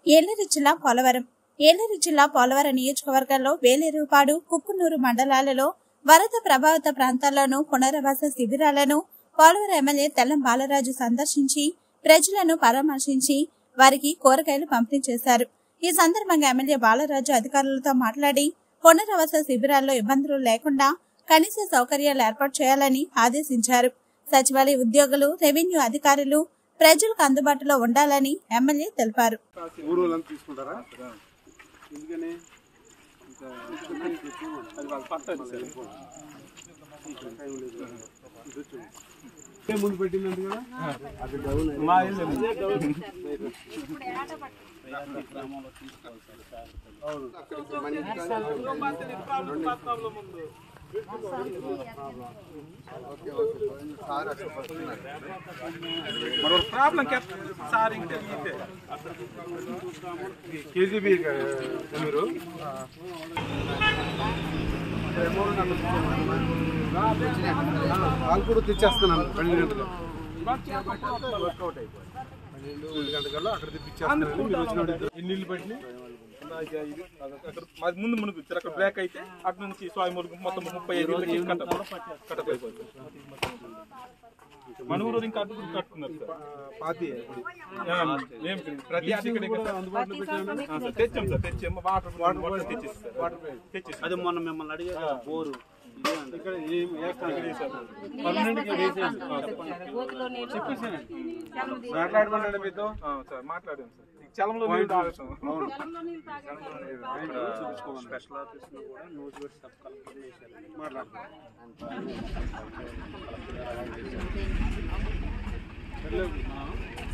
ఏలూరు జిల్లా పోలవరం ఏలూరు జిల్లా పోలవరం నియోజకవర్గంలో వేలేరుపాడు కుక్కునూరు మండలాలలో వరద ప్రభావిత ప్రాంతాల్లోనూ పునరావాస శిబిరాలను పోలవరం ఎమ్మెల్యే తెల్లం బాలరాజు సందర్శించి ప్రజలను పరామర్శించి వారికి కూరగాయలు పంపిణీ చేశారు ఈ సందర్భంగా ఎమ్మెల్యే బాలరాజు అధికారులతో మాట్లాడి పునరావాస శిబిరాల్లో ఇబ్బందులు లేకుండా కనీస సౌకర్యాలు ఏర్పాటు చేయాలని ఆదేశించారు సచివాలయ ఉద్యోగులు రెవెన్యూ అధికారులు ప్రజలకు అందుబాటులో ఉండాలని ఎమ్మెల్యే తెలిపారు ఊరు వాళ్ళంతా తీసుకుంటారా ఎందుకని ఇంకా అది వాళ్ళు పట్టదు సార్ ఏ ముందు పెట్టిందంట కదా అది డౌన్ మా ఇల్లు అవును అక్కడికి మన ఓకే ఓకే సార్ అక్కడ పడుతున్నారు మరో ప్రాబ్లం సార్ ఇంకా ఇదే కేజీబీ మీరు వాళ్ళు కూడా తెచ్చేస్తున్నాను పన్నెండు గంటలు వర్కౌట్ అయిపోయింది పన్నెండు ఒంటి గంటకల్లా అక్కడ తెప్పించేస్తున్నాను మీరు వచ్చినప్పుడు ఎన్ని ఇల్లు పెట్టినాయి నాకు ఇది అక్కడ మాది ముందు మునుగు అక్కడ బ్లాక్ అయితే అటు నుంచి స్వామి మురుగు మొత్తం ముప్పై ఐదు ఇళ్ళకి కట్ట కట్టప్ అయిపోతుంది మన ఊరు ఇంకా అటు కట్టుకున్నారు సార్ పాతి ఆ, ఏం ప్రతి ఆట ఇక్కడ ఇక్కడ అందుబాటులో పెట్టాను ఆ, సార్, తెచ్చాం సార్ తెచ్చాం వాటర్ వాటర్ వాటర్ తెచ్చేసి సార్ వాటర్ పైప్ తెచ్చేసి అది మొన్న మిమ్మల్ని అడిగారు కదా, బోరు ఇదే అండి. ఇక్కడ ఏం వేస్తాను పర్మనెంట్గా వేసేసి మాట్లాడమన్నాడు మీతో ఆ, సార్ మాట్లాడాం సార్ ఈ చలంలో నీళ్ళు తాగటం అవును స్పెషల్ ఆఫీస్లో కూడా నోట్ పెట్టి సబ్ కలెక్టర్ చేశారండి మాట్లాడుతున్నాను అంతా